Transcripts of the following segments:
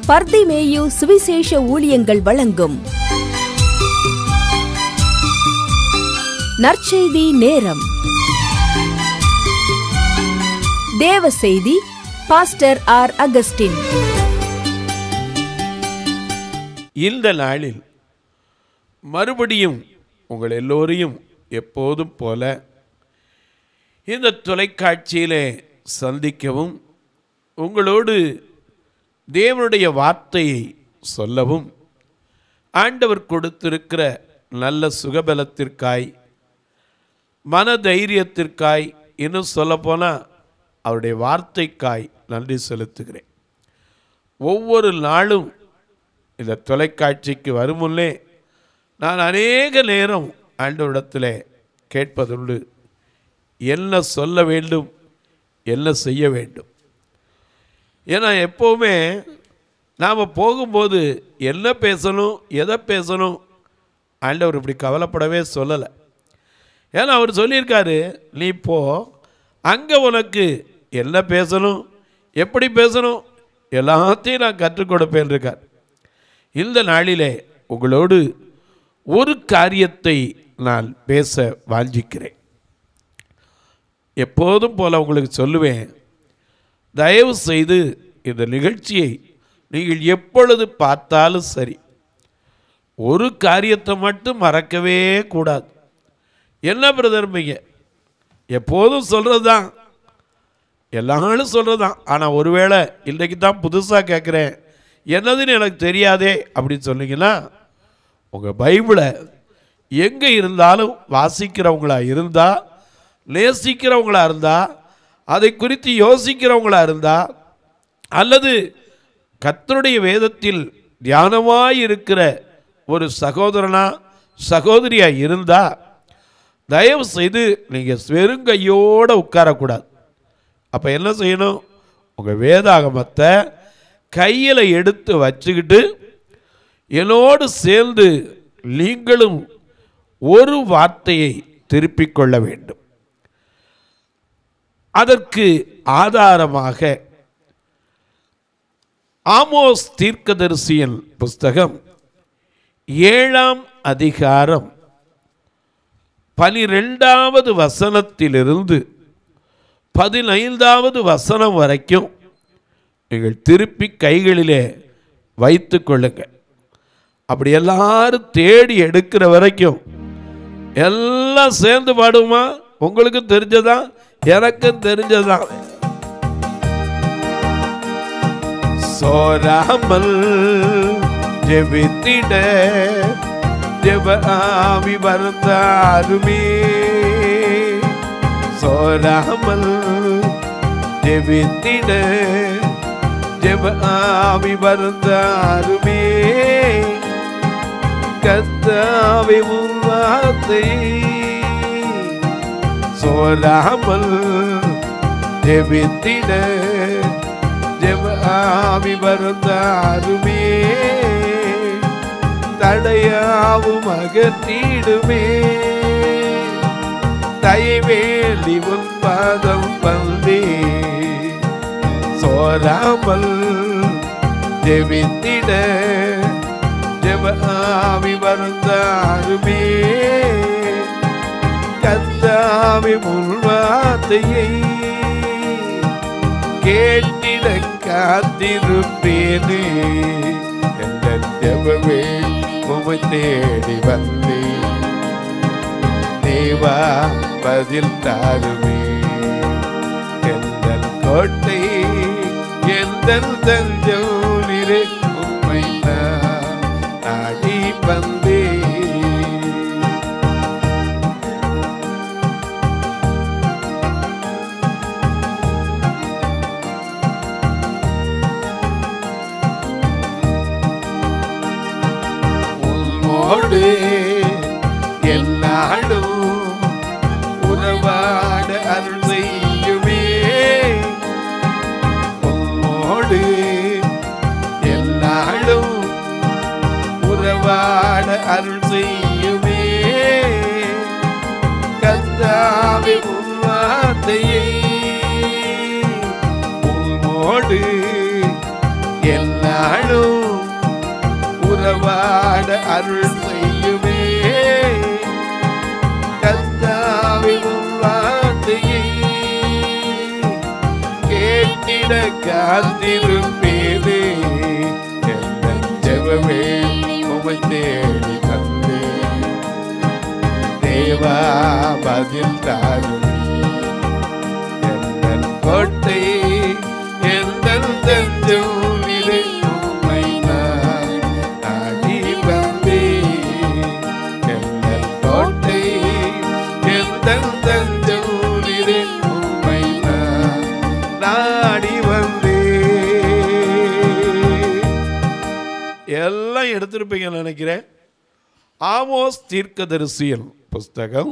பர்திமேயு சுவிசேஷ ஊழியங்கள் வழங்கும் நற்செய்தி நேரம் தேவ செய்தி பாஸ்டர் ஆர் அகஸ்டின் இந்த நாளில் மறுபடியும் உங்கள் எல்லோரையும் எப்போதும் போல இந்த தொலைக்காட்சியிலே சந்திக்கவும் உங்களோடு தேவனுடைய வார்த்தையை சொல்லவும் ஆண்டவர் கொடுத்திருக்கிற நல்ல சுகபலத்திற்காய் மன தைரியத்திற்காய் இன்னும் சொல்லப்போனால் அவருடைய வார்த்தைக்காய் நன்றி செலுத்துகிறேன் ஒவ்வொரு நாளும் இந்த தொலைக்காட்சிக்கு வருமுன்னே நான் அநேக நேரம் ஆண்டவரிடத்தில் கேட்பதுண்டு என்ன சொல்ல வேண்டும் என்ன செய்ய வேண்டும் ஏன்னா எப்போவுமே நாம் போகும்போது என்ன பேசணும் எதை பேசணும் ஆண்டவர் இப்படி கவலைப்படவே சொல்லலை ஏன்னா அவர் சொல்லியிருக்காரு நீ போ அங்கே உனக்கு என்ன பேசணும் எப்படி பேசணும் எல்லாத்தையும் நான் கற்றுக் கொடுப்பேன் இருக்கார் இந்த நாளிலே உங்களோடு ஒரு காரியத்தை நான் பேச வாஞ்சிக்கிறேன் எப்போதும் போல உங்களுக்கு சொல்லுவேன் தயவு செய்து இந்த நிகழ்ச்சியை நீங்கள் எப்பொழுது பார்த்தாலும் சரி ஒரு காரியத்தை மட்டும் மறக்கவே கூடாது என்ன பிரதர்மிங்க எப்போதும் சொல்கிறது தான் எல்லாரும் சொல்கிறது தான் ஆனால் ஒருவேளை இன்றைக்கு தான் புதுசாக கேட்குறேன் என்னதுன்னு எனக்கு தெரியாதே அப்படின்னு சொன்னீங்கன்னா உங்கள் பைபிளை எங்கே இருந்தாலும் வாசிக்கிறவங்களா இருந்தால் நேசிக்கிறவங்களா இருந்தால் அதை குறித்து யோசிக்கிறவங்களா இருந்தால் அல்லது கர்த்தருடைய வேதத்தில் தியானமாய் இருக்கிற ஒரு சகோதரனா சகோதரியா இருந்தால் தயவு செய்து நீங்கள் வெறுங்கையோடு உட்காரக்கூடாது அப்போ என்ன செய்யணும் உங்கள் வேதாகமத்தை கையில் எடுத்து வச்சுக்கிட்டு என்னோடு சேர்ந்து நீங்களும் ஒரு வார்த்தையை திருப்பிக் கொள்ள வேண்டும் அதற்கு ஆதாரமாக ஆமோஸ் தீர்க்கதரிசியின் புஸ்தகம் ஏழாம் அதிகாரம் பனிரெண்டாவது வசனத்திலிருந்து பதினைந்தாவது வசனம் வரைக்கும் நீங்கள் திருப்பி கைகளிலே வைத்து கொள்ளுங்க அப்படி எல்லாரும் தேடி எடுக்கிற வரைக்கும் எல்லாம் சேர்ந்து பாடுமா உங்களுக்கும் தெரிஞ்சதா எனக்கும் தெரிஞ்சதான் சோராமல் ஜெபித்திட ஜெப ஆவி வந்தாருமே சோராமல் ஜெபித்திட ஜெப ஆவி வந்தாருமே கத்தாவை உருவாத்தை சோராமல் ஜெபித்திட ஜெப ஆவி வந்தாருமே தடையாவும் அகற்றிடுமே தயவேலி உன் பாதம் வந்தே சோராமல் ஜெபித்திட ஜெப ஆவி வந்தாருமே கத்தாவி முன்வார்த்தையை கேட்டிட காத்திருப்பேனே எந்த ஜெபமே உமை தேடி வந்தேன் தேவா பதில் தாருமே எந்த கோட்டை எந்த தஞ்சம் இரு உம்மை நான் நாடி வந்தேன் உன்னோடு எல்லாடும் உறவாட அருள் செய்யுமே உன்னோடு எல்லாடும் உறவாட அருள் செய்யுமே கத்தாவி உன்வார்த்தையை உன்னோடு எல்லாடும் அருள் செய்யுமே கத்தாவின் வார்த்தையை கேட்டிட காத்திருப்பேனே என் ஜெபமே உமை தேடி வந்தேன் தேவா பதில் தாரும் எந்தன் கோட்டை எந்தன் தஞ்சம் நிறை உம்மை நான் நாடி வந்தேன் எந்தன் கோட்டை எந்தன் தஞ்சம் நிறை உம்மை நான் நாடி வந்தேன் எல்லாம் எடுத்திருப்பீங்கன்னு நினைக்கிறேன் ஆமோஸ் தீர்க்கதரிசியல் புஸ்தகம்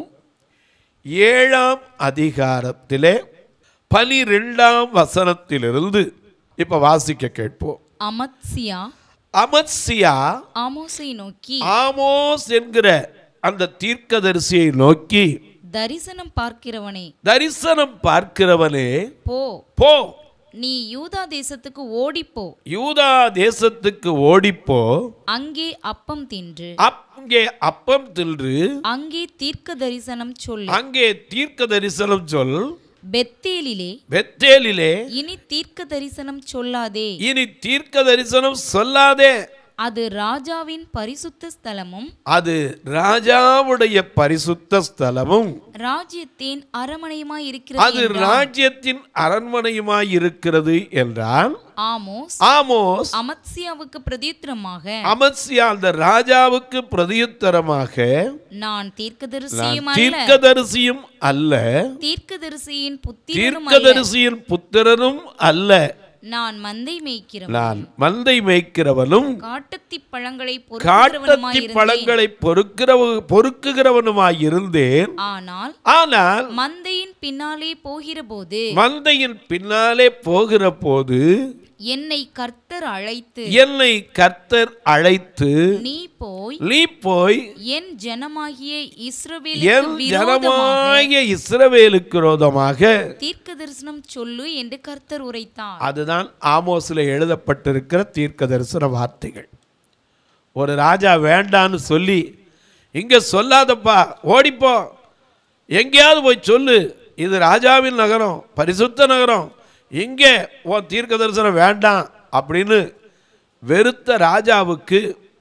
ஏழாம் அதிகாரத்திலே பனிரெண்டாம் வசனத்திலிருந்து இப்ப வாசிக்க கேட்போம் அமத்சியா அமத்சியா ஆமோஸை நோக்கி ஆமோஸ் என்கிற அந்த தீர்க்கதரிசியை நோக்கி தரிசனம் பார்க்கிறவனே தரிசனம் பார்க்கிறவனே போ போ நீ யூதா தேசத்துக்கு ஓடிப்போ யூதா தேசத்துக்கு ஓடிப்போ அங்கே அப்பம் தின்று அங்கே அப்பம் தின்று அங்கே தீர்க்க தரிசனம் சொல்லு அங்கே தீர்க்க தரிசனம் சொல் பெத்தேலிலே பெத்தேலிலே இனி தீர்க்க தரிசனம் சொல்லாதே இனி தீர்க்க தரிசனம் சொல்லாதே அது ராஜாவின் பரிசுத்த ஸ்தலமும் அது ராஜாவுடைய பரிசுத்த ஸ்தலமும் ராஜ்யத்தின் அரமனையுமாய் அது இருக்கிறது என்றான். ராஜ்யத்தின் அரண்மனையுமாய் இருக்கிறது என்றான் ஆமோஸ் ஆமோஸ் அமத்சியாவுக்கு பிரதியுத்தரமாக அமத்சியா அந்த ராஜாவுக்கு பிரதியுத்தரமாக நான் நான் தீர்க்கதரிசியும் அல்ல தீர்க்கதரிசியும் அல்ல தீர்க்கதரிசியின் புத்திரனும் அல்ல தீர்க்கதரிசியின் புத்திரனும் அல்ல நான் மந்தை மேய்க்கிறவன் நான் மந்தை மேய்க்கிறவனும் காட்டத்தி பழங்களை காட்டத்தி பொறுக்கிறவனுமாயிருந்தேன் பழங்களை பொறுக்கிறவ பொறுக்குகிறவனுமாய் இருந்தேன் ஆனால் ஆனால் மந்தையின் பின்னாலே போகிறபோது மந்தையின் பின்னாலே போகிற போது என்னை கர்த்தர் அழைத்து என்னை கர்த்தர் அழைத்து நீ போய் நீ போய் என் ஜனமாகிய என் இஸ்ரவேலுக்கு விரோதமாக ஜனமாகிய இஸ்ரவேலுக்கு விரோதமாக தீர்க்க தரிசனம் சொல்லு என்று கர்த்தர் உரைத்தார் அதுதான் ஆமோஸில் எழுதப்பட்டிருக்கிற தீர்க்க தரிசன வார்த்தைகள் ஒரு ராஜா வேண்டான்னு சொல்லி இங்க சொல்லாதப்பா ஓடிப்போ எங்கேயாவது போய் சொல்லு இது ராஜாவின் நகரம் பரிசுத்த நகரம் இங்கே உன் தீர்க்க தரிசனம் வேண்டாம் அப்படின்னு வெறுத்த ராஜாவுக்கு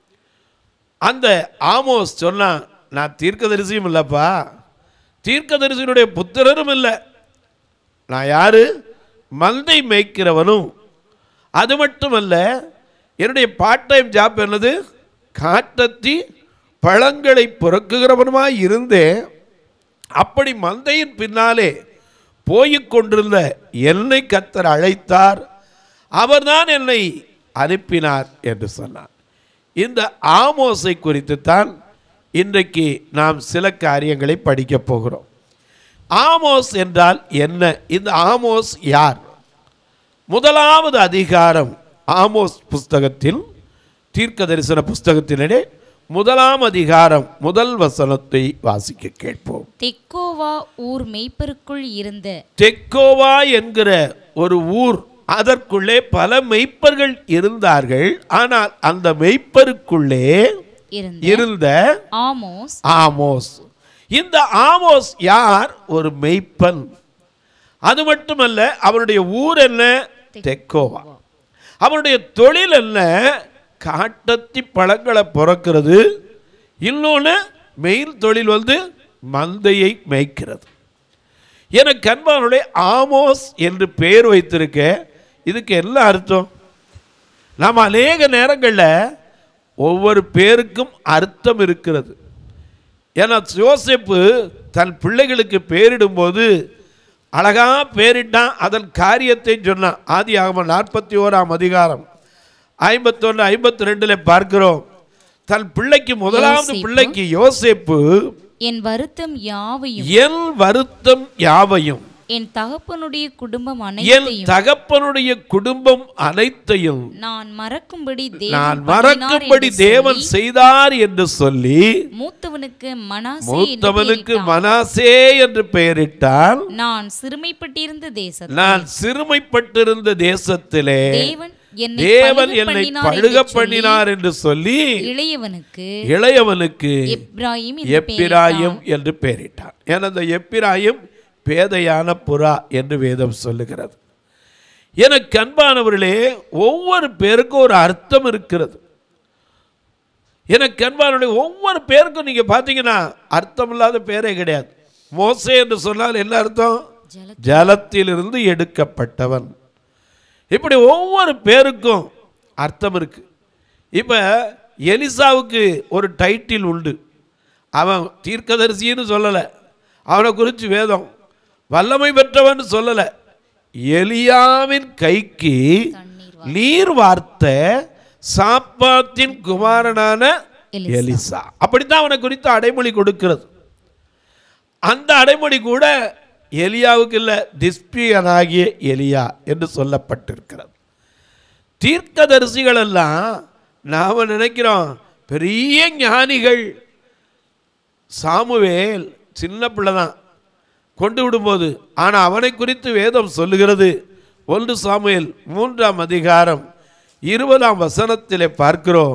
அந்த ஆமோஸ் சொன்னான் நான் தீர்க்கதரிசியும் இல்லைப்பா தீர்க்கதரிசியினுடைய புத்திரரும் இல்லை நான் யாரு மந்தை மேய்க்கிறவனும் அது மட்டுமல்ல என்னுடைய பார்ட் டைம் ஜாப் என்னது காட்டத்தி பழங்களை பொறுக்குகிறவனுமாய் இருந்தேன் அப்படி மந்தையின் பின்னாலே போய்க் கொண்டிருந்த என்னை கத்தர் அழைத்தார் அவர்தான் என்னை அனுப்பினார் என்று சொன்னார் இந்த ஆமோஸை குறித்து தான் இன்றைக்கு நாம் சில காரியங்களை படிக்கப் போகிறோம் ஆமோஸ் என்றால் என்ன இந்த ஆமோஸ் யார் முதலாவது அதிகாரம் ஆமோஸ் புஸ்தகத்தில் தீர்க்க தரிசன புஸ்தகத்தினிலே முதலாம் அதிகாரம் முதல் வசனத்தை வாசிக்க கேட்போம் தெக்கோவா ஊர் மெய்ப்பருக்குள் இருந்த தெக்கோவா என்கிற ஒரு ஊர் அதற்குள்ளே பல மெய்ப்பர்கள் இருந்தார்கள் ஆனால் அந்த மெய்ப்பருக்குள்ளே இருந்த இருந்த ஆமோஸ் ஆமோஸ் இந்த ஆமோஸ் யார் ஒரு மெய்ப்பன் அது மட்டுமல்ல அவனுடைய ஊர் என்ன தெக்கோவா அவனுடைய தொழில் என்ன காட்டத்தி பழங்களை பிறக்கிறது இன்னொன்று மெயின் தொழில் வந்து மந்தையை மேய்க்கிறது எனக்கு அன்பானுடைய ஆமோஸ் என்று பெயர் வைத்திருக்க இதுக்கு என்ன அர்த்தம் நாம் அநேக நேரங்களில் ஒவ்வொரு பேருக்கும் அர்த்தம் இருக்கிறது ஏன்னா யோசேப்பு தன் பிள்ளைகளுக்கு பேரிடும்போது அழகா பேரிட்டான் அதன் காரியத்தை சொன்னான் ஆதி ஆகம நாற்பத்தி ஓராம் அதிகாரம் ஐம்பத்தொன்று ஐம்பத்தி ரெண்டுல பார்க்கிறோம் தன் பிள்ளைக்கு முதலாவது யோசேப்பு. பிள்ளைக்கு யோசேப்பு என் வருத்தம் யாவையும் என் வருத்தம் யாவையும் என் தகப்பனுடைய குடும்பம் என் அனைத்தையும் தகப்பனுடைய குடும்பம் அனைத்தையும் நான் மறக்கும்படி நான் தேவன் மறக்கும்படி பண்ணினார் என்று தேவன் சொல்லி, செய்தார் என்று சொல்லி மூத்தவனுக்கு மனாசே என்று மூத்தவனுக்கு பெயரிட்டான். மனாசே என்று பெயரிட்டான் நான் சிறுமைப்பட்டிருந்த தேசத்தில் நான் சிறுமைப்பட்டிருந்த தேசத்திலே தேவன் என்னை தேவன் பலுக என்னை பண்ணினார் என்று பழுக சொல்லி, பண்ணினார் என்று சொல்லி இளையவனுக்கு இளையவனுக்கு எப்ராயிம் என்று எப்பிராயும் என்று பெயரிட்டார் ஏன்னா அந்த எப்பிராயும் பேதையான புறா என்று வேதம் சொல்லுகிறது எனக்கு அன்பானவர்களே ஒவ்வொரு பேருக்கும் ஒரு அர்த்தம் இருக்கிறது எனக்கு அன்பானவர்களே ஒவ்வொரு பேருக்கும் நீங்க பார்த்தீங்கன்னா அர்த்தம் இல்லாத பேரே கிடையாது மோசே என்று சொன்னால் என்ன அர்த்தம் ஜல- ஜலத்திலிருந்து எடுக்கப்பட்டவன் இப்படி ஒவ்வொரு பேருக்கும் அர்த்தம் இருக்கு இப்போ எலிசாவுக்கு ஒரு டைட்டில் உண்டு அவன் தீர்க்கதரிசின்னு சொல்லலை அவனை குறித்து வேதம் வல்லமை பெற்றவன் சொல்லலை எலியாவின் கைக்கு தண்ணீர் நீர் வார்த்த சாப்பாத்தின் குமாரனான எலிசா. எலிசா அப்படித்தான் அவனை குறித்து அடைமொழி கொடுக்கிறது அந்த அடைமொழி கூட எலியாவுக்கு இல்லை திஸ்பியனாகிய எலியா என்று சொல்லப்பட்டிருக்கிறது தீர்க்கதரிசிகள் எல்லாம் நாம் நினைக்கிறோம் பெரிய ஞானிகள் சாமுவேல் சின்ன பிள்ளை தான் கொண்டு விடும்போது ஆனால் அவனை குறித்து வேதம் சொல்லுகிறது ஒன்று சாமுவேல் மூன்றாம் அதிகாரம் இருபதாம் வசனத்திலே பார்க்கிறோம்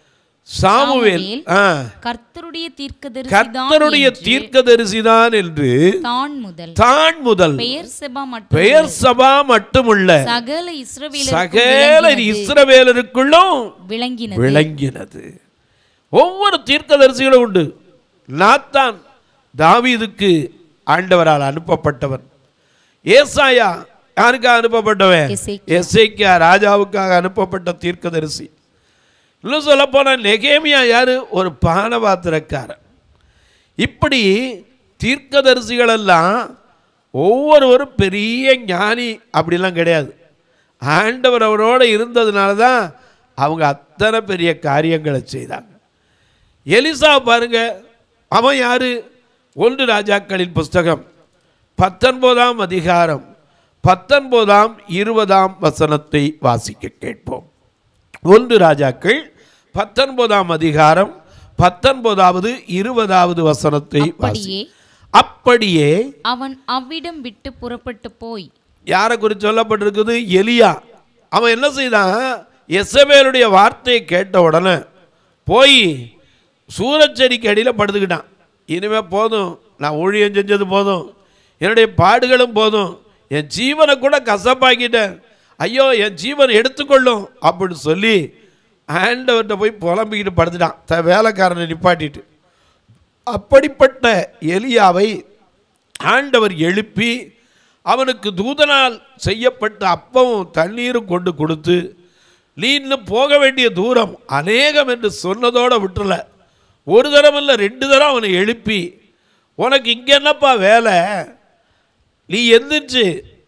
சாமுவேல் ஆ கர்த்தருடைய தீர்க்கதரிசி கர்த்தருடைய தீர்க்கதரிசிதான் என்று தான் முதல் தான் முதல் பெயர் செபா மட்டும் பெயர் சபா மட்டுமுள்ள சகல இஸ்ரவேலருக்கும் சகல இஸ்ரவேலருக்குள்ளும் விளங்கினது விளங்கினது ஒவ்வொரு தீர்க்கதரிசிகளும் உண்டு நாத்தான் தாவீதுக்கு ஆண்டவரால் அனுப்பப்பட்டவன் ஏசாயா யாருக்காக அனுப்பப்பட்டவன் எசேக்கியா. எசேக்கியா ராஜாவுக்காக அனுப்பப்பட்ட தீர்க்கதரிசி இன்னும் சொல்ல போனால் நெகேமியா யாரு ஒரு பானபாத்திரக்காரன் இப்படி தீர்க்கதரிசிகளெல்லாம் ஒவ்வொருவரும் பெரிய ஞானி அப்படிலாம் கிடையாது ஆண்டவர் அவரோடு இருந்ததுனால தான் அவங்க அத்தனை பெரிய காரியங்களை செய்தாங்க எலிசா பாருங்க அவன் யாரு ஒன்று ராஜாக்களின் புஸ்தகம் பத்தொன்பதாம் அதிகாரம் பத்தொன்பதாம் இருபதாம் வசனத்தை வாசிக்க கேட்போம் ஒன்று ராஜாக்கள் பத்தொன்பதாம் அதிகாரம் பத்தொன்பதாவது இருபதாவது வசனத்தை வாசி அப்படியே அப்படியே அவன் அவ்விடம் விட்டு புறப்பட்டு போய் யாரை குறித்து சொல்லப்பட்டிருக்குது எலியா அவன் என்ன செய்தான் எசபேலுடைய வார்த்தையை கேட்ட உடனே போய் சூரச்செடிக்கு அடியில் படுத்துக்கிட்டான் இனிமே போதும் நான் ஊழியம் செஞ்சது போதும் என்னுடைய பாடுகளும் போதும் என் ஜீவனை கூட கசப்பாக்கிட்டேன் ஐயோ என் ஜீவனை எடுத்துக்கொள்ளும் அப்படின்னு சொல்லி ஆண்டவர்கிட்ட போய் புலம்பிக்கிட்டு படுத்துட்டான் த வேலைக்காரனை நிப்பாட்டிட்டு அப்படிப்பட்ட எலியாவை ஆண்டவர் எழுப்பி அவனுக்கு தூதனால் செய்யப்பட்ட அப்பமும் தண்ணீரும் கொண்டு கொடுத்து நீ இன்னும் போக வேண்டிய தூரம் அநேகம் என்று சொன்னதோட விட்டுல ஒரு தரம் இல்லை ரெண்டு தரம் அவனை எழுப்பி உனக்கு இங்கே என்னப்பா வேலை நீ எந்திரிச்சு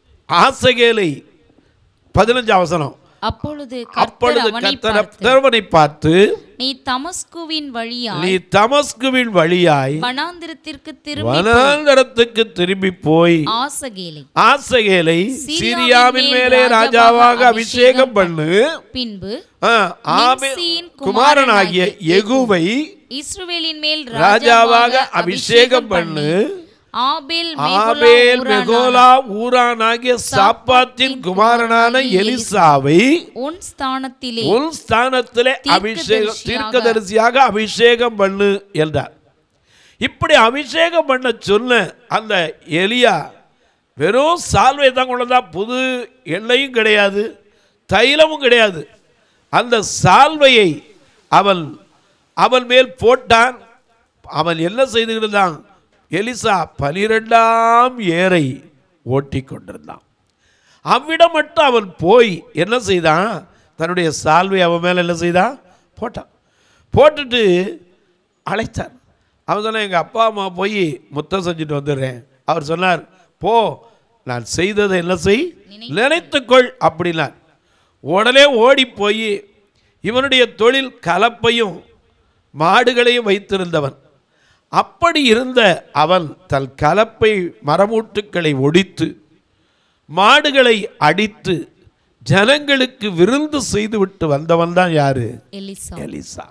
ஆசகேலை பதினஞ்சாம் வசனம் அப்பொழுது கர்த்தர் அப்பொழுது அவனை கர்த்தர் பார்த்து தேவனை பார்த்து நீ தமஸ்குவின் வழியாய் நீ தமஸ்குவின் வழியாய் வனாந்திரத்திற்கு திரும்பி வனாந்தரத்துக்கு திரும்பி போய் ஆசகேலை ஆசகேலை சீரியாவின் சீரியாவின் மேலே மேல் ராஜாவாக ராஜாவாக அபிஷேகம் பண்ணு பின்பு ஆ, ஆபே- நிம்சியின் குமாரனாகிய எகுவை இஸ்ரவேலின் மேல் ராஜாவாக அபிஷேகம் பண்ணு ஆபேல் ஆபேல் மெகோலா மெகோலா ஊரானாகிய சாப்பாத்தின் குமாரனான எலிசாவை உன் ஸ்தானத்திலே உன் ஸ்தானத்திலே அபிஷேகம் தீர்க்கதரிசியாக அபிஷேகம் பண்ணு என்றார் இப்படி அபிஷேகம் பண்ண சொன்ன அந்த எலியா வெறும் சால்வை தான் கொண்டதா புது எண்ணெயும் கிடையாது தைலமும் கிடையாது அந்த சால்வையை அவன் அவன் மேல் போட்டான் அவன் என்ன செய்துகிட்டான் எலிசா பனிரெண்டாம் ஏரை ஓட்டி கொண்டிருந்தான் அவ்விடம் மட்டும் அவன் போய் என்ன செய்தான் தன்னுடைய சால்வை அவன் மேலே என்ன செய்தான் போட்டான் போட்டுட்டு அழைத்தார் அவன் சொன்னான் எங்கள் அப்பா அம்மா போய் முத்தம் செஞ்சுட்டு வந்துடுறேன் அவர் சொன்னார் போ நான் செய்ததை என்ன செய் நினைத்துக்கொள் அப்படின்னார் உடனே ஓடி போய் இவனுடைய தொழில் கலப்பையும் மாடுகளையும் வைத்திருந்தவன் அப்படி இருந்த அவன் தன் கலப்பை மரமூட்டுக்களை ஒடித்து மாடுகளை அடித்து ஜனங்களுக்கு விருந்து செய்துவிட்டு வந்தவன் தான் யாரு எலிசா எலிசா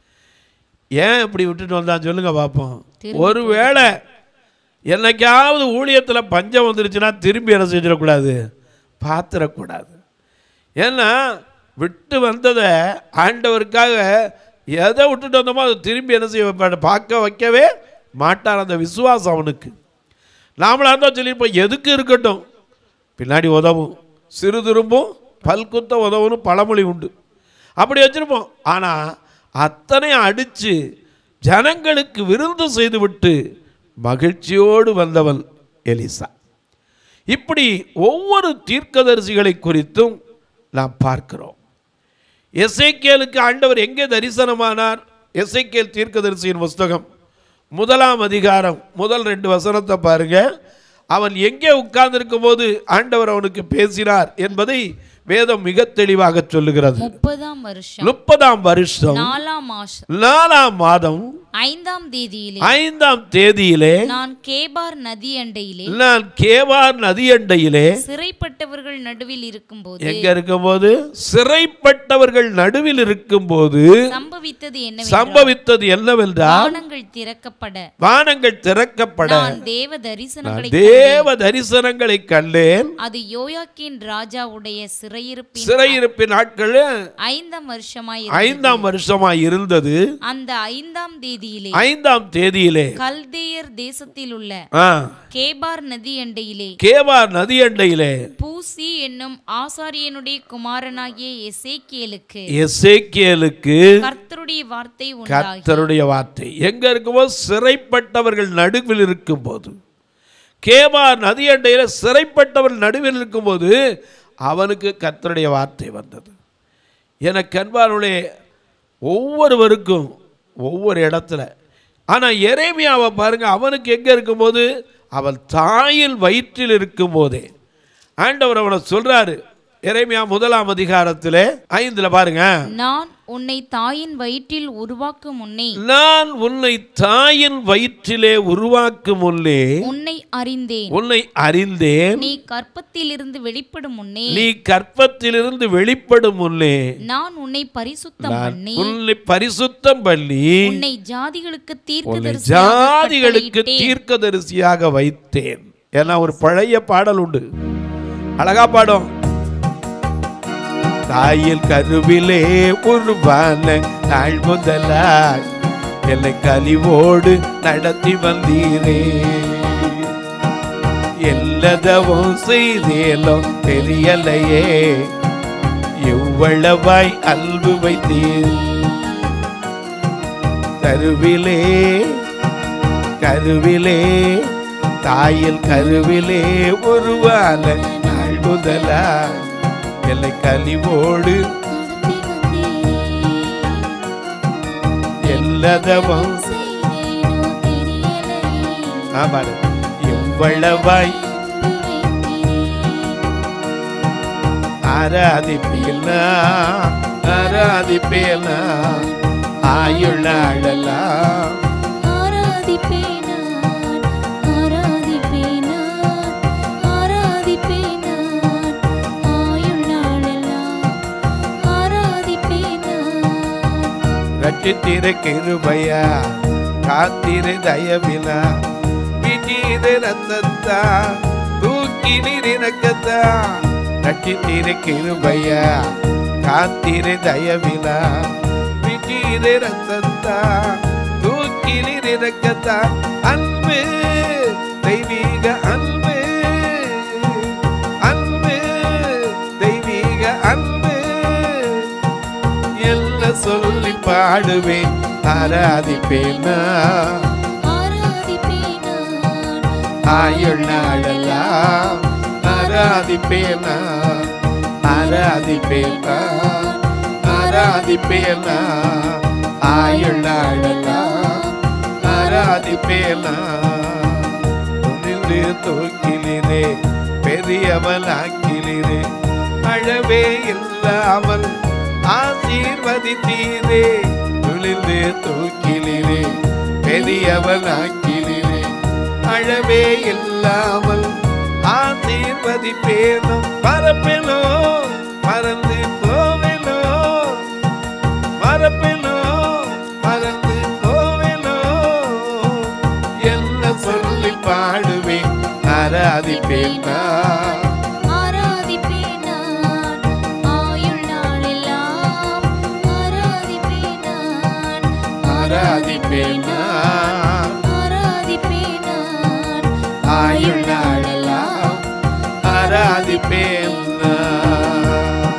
ஏன் இப்படி விட்டுட்டு வந்தான் சொல்லுங்க பார்ப்போம் ஒருவேளை என்னைக்காவது ஊழியத்தில் பஞ்சம் வந்துருச்சுன்னா திரும்பி என்ன செஞ்சிடக்கூடாது பார்த்துடக்கூடாது ஏன்னா விட்டு வந்ததை ஆண்டவருக்காக எதை விட்டுட்டு வந்தோமோ அதை திரும்பி என்ன செய்ய வைப்பார்? பார்க்க வைக்கவே மாட்டார் அந்த விசுவாசம் அவனுக்கு நாமளாக இருந்தால் சொல்லியிருப்போம் எதுக்கு இருக்கட்டும் பின்னாடி உதவும் சிறு திரும்பும் பல்குத்த உதவுன்னு பழமொழி உண்டு அப்படி வச்சுருப்போம் ஆனால் அத்தனையும் அடித்து ஜனங்களுக்கு விருந்து செய்துவிட்டு மகிழ்ச்சியோடு வந்தவன் எலிசா இப்படி ஒவ்வொரு தீர்க்கதரிசிகளை குறித்தும் நாம் பார்க்கிறோம் எசேக்கியேலுக்கு ஆண்டவர் எங்கே தரிசனமானார் எசேக்கியேல் தீர்க்கதரிசியின் புஸ்தகம் முதலாம் அதிகாரம் முதல் ரெண்டு வசனத்தை பாருங்க அவன் எங்கே உட்கார்ந்திருக்கும் போது ஆண்டவர் அவனுக்கு பேசினார் என்பதை வேதம் மிக தெளிவாக சொல்லுகிறது முப்பதாம் வருஷம் முப்பதாம் வருஷம் நாலாம் மாசம் நாலாம் மாதம் ஐந்தாம் தேதியிலே ஐந்தாம் தேதியிலே நான் கேபார் நதி அண்டையிலே நான் கேவார் நதியண்டையிலே சிறைப்பட்டவர்கள் நடுவில் இருக்கும்போது எங்க இருக்கும்போது சிறைப்பட்டவர்கள் நடுவில் இருக்கும்போது சம்பவித்தது என்ன சம்பவித்தது என்னவென்றால் வானங்கள் திறக்கப்பட வானங்கள் திறக்கப்பட நான் தேவ தரிசனங்களை தேவ தரிசனங்களை கண்டேன் அது யோயாக்கின் ராஜாவுடைய சிறையிருப்பின் சிறையிருப்பின் நாட்கள் ஐந்தாம் வருஷமாய் ஐந்தாம் வருஷமாய் இருந்தது அந்த ஐந்தாம் தேதியிலே ஐந்தாம் தேதியிலே கல்தேயர் தேசத்தில் உள்ள ஆ, கேபார் நதி அண்டையிலே கேவார் நதியண்டையிலே பூசி என்னும் ஆசாரியனுடைய குமாரனாகிய எசேக்கியேலுக்கு எசேக்கியேலுக்கு கர்த்தருடைய வார்த்தை உண்டாகி கர்த்தருடைய வார்த்தை எங்க இருக்கும்போது சிறைப்பட்டவர்கள் நடுவில் இருக்கும்போது கேபார் நதியண்டையில் சிறைப்பட்டவர்கள் நடுவில் இருக்கும்போது அவனுக்கு கர்த்தருடைய வார்த்தை வந்தது எனக்கு அன்பானுடைய ஒவ்வொருவருக்கும் ஒவ்வொரு இடத்துல ஆனால் எரேமியாவை பாருங்க அவனுக்கு எங்கே இருக்கும்போது அவன் தாயில் வயிற்றில் இருக்கும்போதே ஆண்டவர் அவனை சொல்றாரு எரேமியா முதலாம் அதிகாரத்திலே ஐந்துல பாருங்க நான் உன்னை தாயின் வயிற்றில் உருவாக்கும் முன்னே நான் உன்னை தாயின் வயிற்றிலே உருவாக்கும் முன்னே உன்னை அறிந்தேன் உன்னை அறிந்தேன் நீ கற்பத்திலிருந்து வெளிப்படும் முன்னே நீ கற்பத்திலிருந்து வெளிப்படும் முன்னே நான் உன்னை பரிசுத்தம் நான் பண்ணி உன்னை பரிசுத்தம் பண்ணி உன்னை ஜாதிகளுக்கு உன்னை தீர்க்கதரிசியாக ஜாதிகளுக்கு கட்டளையிட்டேன். தீர்க்கதரிசியாக வைத்தேன் ஏன்னா ஒரு பழைய பாடல் உண்டு அழகா பாடும் தாயில் கருவிலே உருவான நாள் முதலாய் என்னை கலிவோடு நடத்தி வந்தீரே எல்லாதவும் செய்தேனோ தெரியலையே எவ்வளவாய் அன்பு வைத்தீர் கருவிலே கருவிலே தாயில் கருவிலே உருவான நாள் முதலா எல்லை கலிவோடு எல்லாதவும் ஆமாடு எவ்வளவாய் ஆராதிப்பேனா ஆராதிப்பேனா ஆயுள்ளாழலாம் ரட்சித்திர கிருபையா காத்திர தயவிலா விட்டீர ரத்தத்தா தூக்கினீர் இறக்கத்தா ரட்சித்திர கிருபையா காத்திர தயவிலா விட்டீர ரத்தத்தா தூக்கினீர் இறக்கத்தா அன்பு தெய்வீக அன்பு அன்பு தெய்வீக அன்பு எல்லாம் சொல்லி பாடுவேன் ஆராதிப்பேன் நான். ஆயுள் நாளெல்லாம் ஆராதிப்பேன் நான். ஆராதிப்பேன் நான். ஆராதிப்பேன் நான். ஆயுள் நாளெல்லாம் ஆராதிப்பேன் நான். துணிந்து தூக்கிலிரே பெரியவனாக்கிலிரே அழவே இல்லாமல் ஆசீர்வதித்தீரே துளிந்து தூக்கிலிரே பெரியவனாக்கிலிரே அழவே இல்லாமல் ஆசீர்வதிப்பேனோ பரப்பிலோ பறந்து போவேனோ பரப்பிலோ பறந்து போவேனோ என்ன சொல்லி பாடுவேன் ஆராதிப்பேன் நான். ஆராதிப்பேன் நான். ஆராதிப்பேன் நான். ஆயுள் நாளெல்லாம் ஆராதிப்பேன் நான்.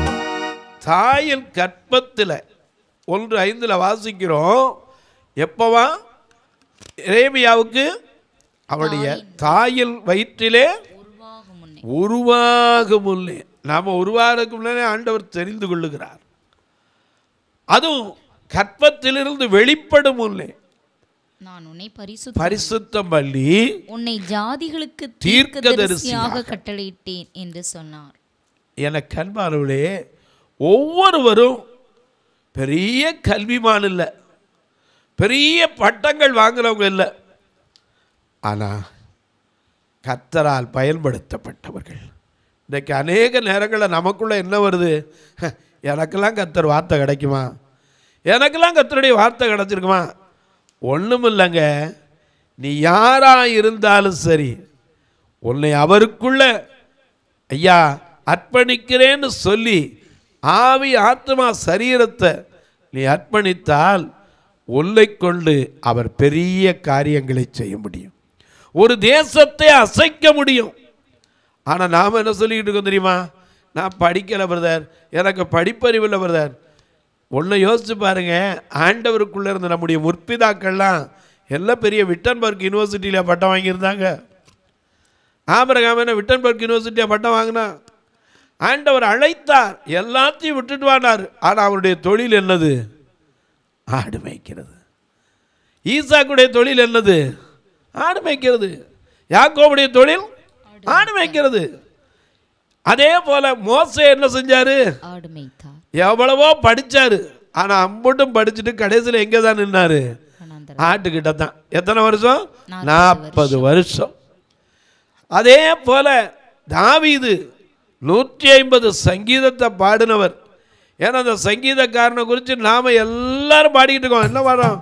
தாயின் கற்பத்தில் ஒன்று ஐந்தில் வாசிக்கிறோம் எப்பவா எரேமியாவுக்கு அவருடைய தாயின் வயிற்றிலே உருவாகும் முன்னே உருவாகும் முன்னே நாம் உருவாகிறதுக்கு முன்னே ஆண்டவர் தெரிந்து கொள்ளுகிறார் அதுவும் கற்பத்திலிருந்து வெளிப்படும் முன்னே நான் உன்னை பரிசுத்த பரிசுத்தம் பண்ணி உன்னை ஜாதிகளுக்கு தீர்க்கதரிசியாக தீர்க்கதரிசியாக கட்டளையிட்டேன் என்று சொன்னார் என கண்பானவர்களே ஒவ்வொருவரும் பெரிய கல்விமான் இல்லை பெரிய பட்டங்கள் வாங்குறவங்க இல்லை ஆனால் கத்தரால் பயன்படுத்தப்பட்டவர்கள் இன்றைக்கு அநேக நேரங்களில் நமக்குள்ள என்ன வருது "ஹ, எனக்கெல்லாம் கத்தர் வார்த்தை கிடைக்குமா எனக்கெல்லாம் கத்தருடைய வார்த்தை கிடைச்சிருக்குமா ஒன்றும் இல்லைங்க நீ யாராக இருந்தாலும் சரி உன்னை அவருக்குள்ள ஐயா அர்ப்பணிக்கிறேன்னு சொல்லி ஆவி ஆத்மா சரீரத்தை நீ அர்ப்பணித்தால் உன்னை கொண்டு அவர் பெரிய காரியங்களை செய்ய முடியும் ஒரு தேசத்தை அசைக்க முடியும் ஆனால் நாம் என்ன சொல்லிக்கிட்டு இருக்கோம் தெரியுமா நான் படிக்கலை பிரதர் எனக்கு படிப்பறிவு இல்லை பிரதர் ஒன்று யோசிச்சு பாருங்க ஆண்டவருக்குள்ளே இருந்த நம்முடைய முற்பிதாக்கள்லாம் எல்லாம் பெரிய விட்டன்பர்க் யூனிவர்சிட்டியில் பட்டம் வாங்கியிருந்தாங்க ஆபரகாம் என்ன விட்டன்பர்க் யூனிவர்சிட்டியில் பட்டம் வாங்கினா ஆண்டவர் அழைத்தார் எல்லாத்தையும் விட்டுட்டு வானார் ஆனால் அவருடைய தொழில் என்னது ஆடு மேய்க்கிறது ஈசாக்குடைய தொழில் என்னது ஆடு மேய்க்கிறது யாக்கோபுடைய தொழில் ஆடு மேய்க்கிறது அதே போல மோசே என்ன செஞ்சாரு ஆடு மேய்த்தார் எவ்வளவோ படிச்சாரு ஆனா அம்புட்டும் படிச்சுட்டு கடைசியில் எங்கே தான் நின்னாரு வனாந்தரம். ஆட்டுக்கிட்ட தான் எத்தனை வருஷம் நாற்பது நாற்பது வருஷம் அதே போல தாவீது நூற்றி ஐம்பது சங்கீதத்தை பாடினவர் ஏன்னா அந்த சங்கீதக்காரனை குறித்து நாம எல்லாரும் பாடிக்கிட்டு இருக்கோம் என்ன பாடுறோம்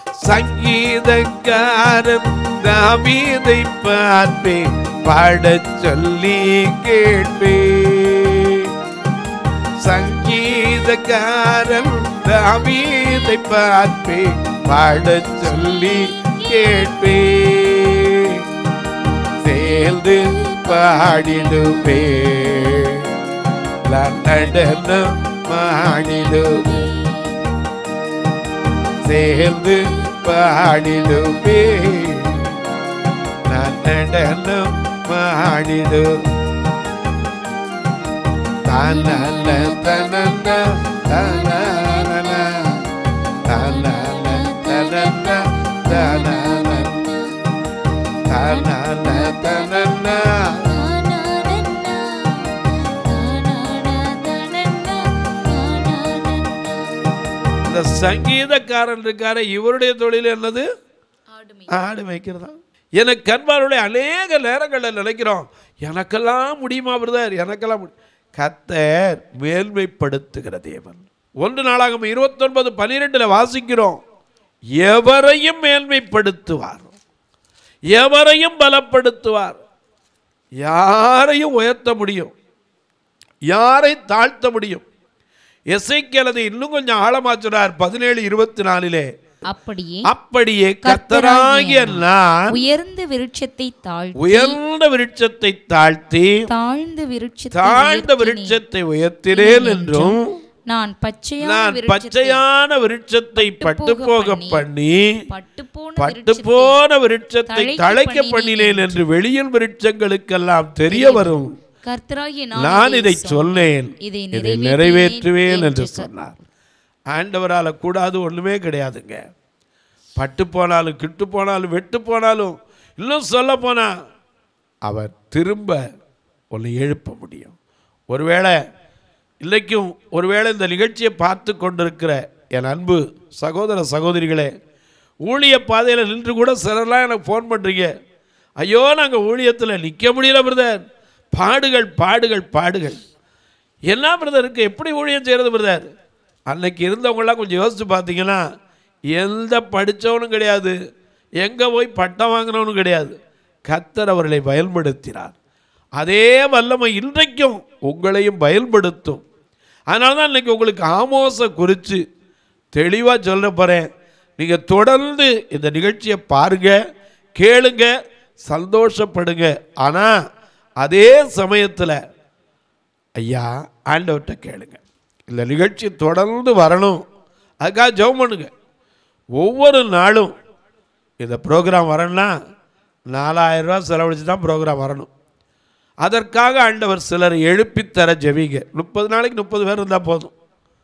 சங்கீதக்காரன் தாவீதை பார்ப்பேன் பாடச் சொல்லி கேட்பேன் சங்கீதக்காரன் தாவீதை பார்ப்பே பாடச் சொல்லி கேட்பே சேர்ந்து பாடிடுவே நடனம் மாடிடுவே சேர்ந்து பாடிடுவே நடனம் மாடிடுவே தனன தனன தனன தனன தனன தனன தனன தனன இந்த சங்கீதக்காரன் இருக்காரு இவருடைய தொழில் என்னது ஆடு மேய் ஆடு மேய்க்கிறதா எனக்கு கண்பாருடைய அநேக நேரங்களில் நினைக்கிறோம் எனக்கெல்லாம் முடியுமா பிரதர் எனக்கெல்லாம் முடி கத்தர் மேல்மைப்படுத்துகிற தேவன் ஒன்று நாளாகும் இருபத்தொன்பது பன்னிரெண்டில் வாசிக்கிறோம் எவரையும் மேல்மைப்படுத்துவார் எவரையும் பலப்படுத்துவார் யாரையும் உயர்த்த முடியும் யாரை தாழ்த்த முடியும் எசைக்கேல் அதை இன்னும் கொஞ்சம் ஆழமா சொன்னார் பதினேழு இருபத்தி நாலிலே அப்படியே அப்படியே கத்தராகிய நான் உயர்ந்த விருட்சத்தை தாழ்த்தி உயர்ந்த விருட்சத்தை தாழ்த்தி தாழ்ந்த விருட்சத்தை தாழ்ந்த உயர்த்தினேன். விருட்சத்தை உயர்த்தினேன் என்றும் நான் பச்சையான நான் விருட்சத்தை பச்சையான விருட்சத்தை பட்டு போக பண்ணி பட்டுப்போன பட்டு விருட்சத்தை போன விருட்சத்தை தழைக்க தழைக்க பண்ணினேன் பண்ணினேன் என்று வெளியின் விருட்சங்களுக்கெல்லாம் தெரிய வரும் கர்த்தராகிய நான் இதை சொன்னேன் இதை இதை நிறைவேற்றுவேன் நிறைவேற்றுவேன் என்று என்று சொன்னார் ஆண்டவரால் கூடாது ஒண்ணுமே கிடையாதுங்க பட்டு போனாலும் கிட்டு போனாலும் வெட்டு போனாலும் இன்னும் சொல்ல போனா அவர் திரும்ப உன்னை எழுப்ப முடியும் ஒருவேளை இன்னைக்கும் ஒருவேளை இந்த நிகழ்ச்சியை பார்த்து கொண்டிருக்கிற என் அன்பு சகோதர சகோதரிகளே ஊழிய பாதையில் நின்று கூட சிலர்லாம் எனக்கு ஃபோன் பண்ணுறீங்க ஐயோ நாங்கள் ஊழியத்தில் நிற்க முடியல பிரதர் பாடுகள் பாடுகள் பாடுகள் என்ன பிரதருக்கு எப்படி ஊழியம் செய்கிறது பிரதர் அன்னைக்கு இருந்தவங்களாம் கொஞ்சம் யோசித்து பார்த்தீங்கன்னா எந்த படித்தவனும் கிடையாது எங்கே போய் பட்டம் வாங்கினவனும் கிடையாது கத்தர் அவர்களை பயன்படுத்தினார் அதே வல்லமை இன்றைக்கும் உங்களையும் பயன்படுத்தும் அதனால தான் இன்னைக்கு உங்களுக்கு ஆமோச குறித்து தெளிவாக சொல்ல போகிறேன் நீங்கள் தொடர்ந்து இந்த நிகழ்ச்சியை பாருங்க கேளுங்க சந்தோஷப்படுங்க ஆனால் அதே சமயத்தில் ஐயா ஆண்டவர்கிட்ட கேளுங்க இந்த நிகழ்ச்சி தொடர்ந்து வரணும் அதுக்காக ஜெபம் பண்ணுங்க ஒவ்வொரு நாளும் இந்த ப்ரோக்ராம் வரணும்னா நாலாயிரம் ரூபாய் செலவழித்து தான் ப்ரோக்ராம் வரணும் அதற்காக ஆண்டவர் சிலர் எழுப்பித்தர ஜெபிங்க முப்பது நாளைக்கு முப்பது பேர் இருந்தால் போதும்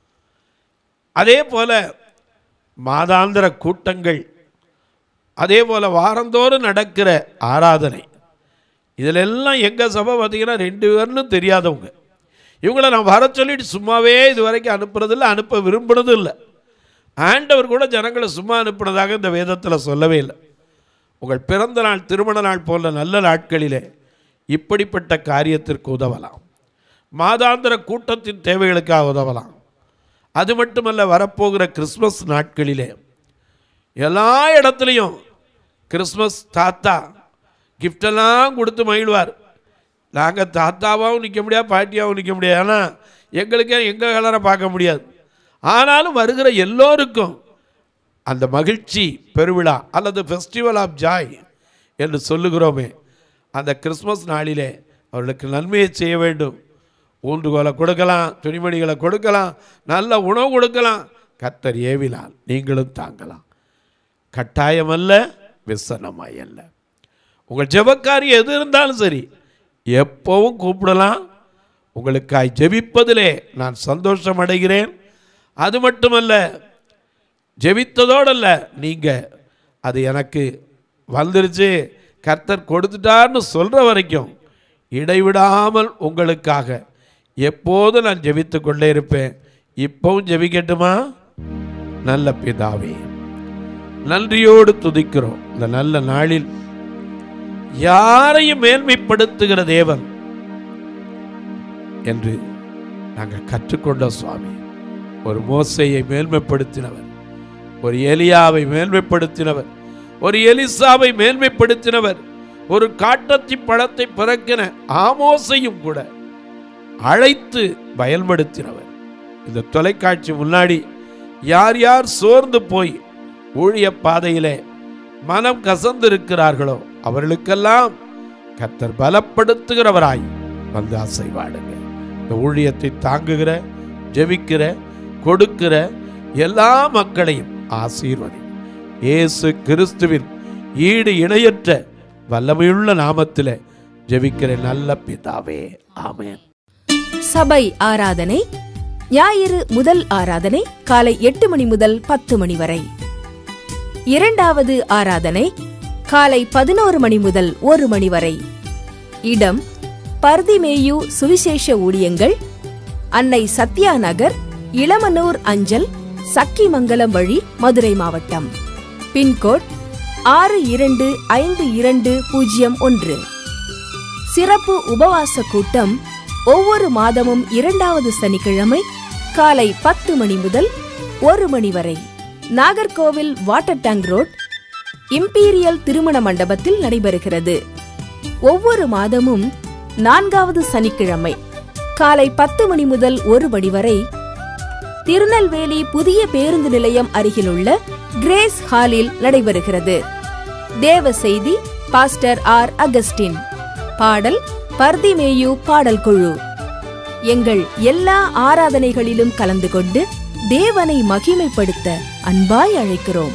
அதே போல் மாதாந்திர கூட்டங்கள் அதே போல் வாரந்தோறும் நடக்கிற ஆராதனை இதில் எல்லாம் எங்கள் சபை பார்த்தீங்கன்னா ரெண்டு பேர்னு தெரியாதவங்க இவங்கள நான் வர சொல்லிட்டு சும்மாவே இது வரைக்கும் அனுப்புறதில்லை அனுப்ப விரும்புனதும் இல்லை ஆண்டவர் கூட ஜனங்களை சும்மா அனுப்புனதாக இந்த வேதத்தில் சொல்லவே இல்லை உங்கள் பிறந்த நாள் திருமண நாள் போன்ற நல்ல நாட்களிலே இப்படிப்பட்ட காரியத்திற்கு உதவலாம் மாதாந்திர கூட்டத்தின் தேவைகளுக்காக உதவலாம் அது மட்டுமல்ல வரப்போகிற கிறிஸ்மஸ் நாட்களிலே எல்லா இடத்துலையும் கிறிஸ்மஸ் தாத்தா கிஃப்டெல்லாம் கொடுத்து மகிழ்வார் நாங்கள் தாத்தாவாகவும் நிற்க முடியாது பாட்டியாகவும் நிற்க முடியாது ஆனால் எங்களுக்கே எங்கள் கலரை பார்க்க முடியாது ஆனாலும் வருகிற எல்லோருக்கும் அந்த மகிழ்ச்சி பெருவிழா அல்லது ஃபெஸ்டிவல் ஆஃப் ஜாய் என்று சொல்லுகிறோமே அந்த கிறிஸ்மஸ் நாளிலே அவர்களுக்கு நன்மையை செய்ய வேண்டும் ஊன்றுகோலை கொடுக்கலாம் துணிமணிகளை கொடுக்கலாம் நல்ல உணவு கொடுக்கலாம் கத்தர் ஏவினால் நீங்களும் தாங்கலாம் கட்டாயமல்ல விசனமாய் அல்ல உங்கள் ஜெபக்காரி எது இருந்தாலும் சரி எப்பவும் கூப்பிடலாம் உங்களுக்காய் ஜெபிப்பதிலே நான் சந்தோஷம் அடைகிறேன் அது மட்டுமல்ல ஜெபித்ததோடல்ல நீங்கள் அது எனக்கு வந்துருச்சு கர்த்தர் கொடுத்துட்டார்னு சொல்கிற வரைக்கும் இடைவிடாமல் உங்களுக்காக எப்போதும் நான் ஜெபித்து கொண்டே இருப்பேன் இப்பவும் ஜெபிக்கட்டுமா நல்ல பிதாவே நன்றியோடு துதிக்கிறோம் இந்த நல்ல நாளில் யாரையும் மேன்மைப்படுத்துகிற தேவன் என்று நாங்கள் கற்றுக்கொண்ட சுவாமி ஒரு மோசையை மேன்மைப்படுத்தினவர் ஒரு எலியாவை மேன்மைப்படுத்தினவர் ஒரு எலிசாவை மேன்மைப்படுத்தினவர் ஒரு காட்டத்தி பழத்தை பிறக்கின ஆமோசையும் கூட அழைத்து பயன்படுத்தினவர் இந்த தொலைக்காட்சி முன்னாடி யார் யார் சோர்ந்து போய் ஊழிய பாதையிலே மனம் கசந்து இருக்கிறார்களோ அவர்களுக்கெல்லாம் கர்த்தர் பலப்படுத்துகிறவராய் வந்து அசைவாடுங்க இந்த ஊழியத்தை தாங்குகிற ஜெபிக்கிற கொடுக்கிற எல்லா மக்களையும் ஆசீர்வதி இயேசு கிறிஸ்துவின் ஈடு இணையற்ற வல்லமையுள்ள நாமத்தில் ஜெபிக்கிற நல்ல பிதாவே ஆமென் சபை ஆராதனை ஞாயிறு முதல் ஆராதனை காலை எட்டு மணி முதல் பத்து மணி வரை இரண்டாவது ஆராதனை காலை பதினோரு மணி முதல் ஒரு மணி வரை இடம் பர்திமேயு சுவிசேஷ ஊழியங்கள் அன்னை சத்யா நகர் இளமனூர் அஞ்சல் சக்கிமங்கலம் வழி மதுரை மாவட்டம் பின்கோட் ஆறு இரண்டு ஐந்து இரண்டு பூஜ்ஜியம் ஒன்று சிறப்பு உபவாச கூட்டம் ஒவ்வொரு மாதமும் இரண்டாவது சனிக்கிழமை காலை பத்து மணி முதல் ஒரு மணி வரை Nagercoil water tank road imperial திருமண மண்டபத்தில் நடைபெறுகிறது ஒவ்வொரு மாதமும் நான்காவது சனிக்கிழமை காலை பத்து மணி முதல் ஒரு மணி வரை திருநெல்வேலி புதிய பேருந்து நிலையம் அருகிலுள்ள கிரேஸ் ஹாலில் நடைபெறுகிறது தேவ செய்தி பாஸ்டர் ஆர் அகஸ்டின் பாடல் பர்திமேயு பாடல் குழு எங்கள் எல்லா ஆராதனைகளிலும் கலந்து கொண்டு தேவனை மகிமைப்படுத்த அன்பாய் அழைக்கிறோம்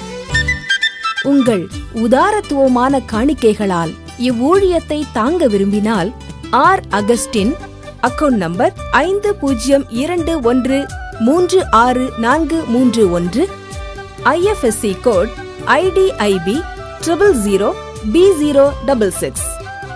உங்கள் உதாரத்துவமான காணிக்கைகளால் இவ்வூழியத்தை தாங்க விரும்பினால் ஆர் அகஸ்டின் அக்கவுண்ட் நம்பர் ஐந்து பூஜ்ஜியம் இரண்டு ஒன்று மூன்று ஆறு நான்கு மூன்று ஒன்று IFSC code IDIB triple zero P zero double six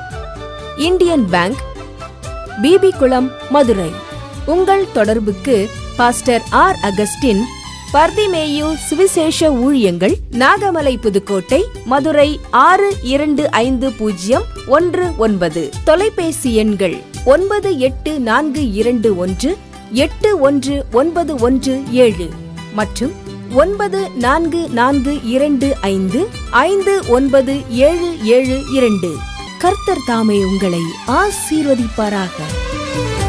Indian bank PP Kulam Madurai உங்கள் தொடர்புக்கு பாஸ்டர் ஆர் அகஸ்டின் பர்திமேயு சுவிசேஷ ஊழியங்கள் நாகமலை புதுக்கோட்டை மதுரை ஆறு இரண்டு ஐந்து பூஜ்ஜியம் ஒன்று ஒன்பது தொலைபேசி எண்கள் ஒன்பது எட்டு நான்கு இரண்டு ஒன்று எட்டு ஒன்று ஒன்பது ஒன்று ஏழு மற்றும் ஒன்பது நான்கு நான்கு இரண்டு ஐந்து ஐந்து ஒன்பது ஏழு ஏழு இரண்டு கர்த்தர் தாமே உங்களை ஆசீர்வதிப்பாராக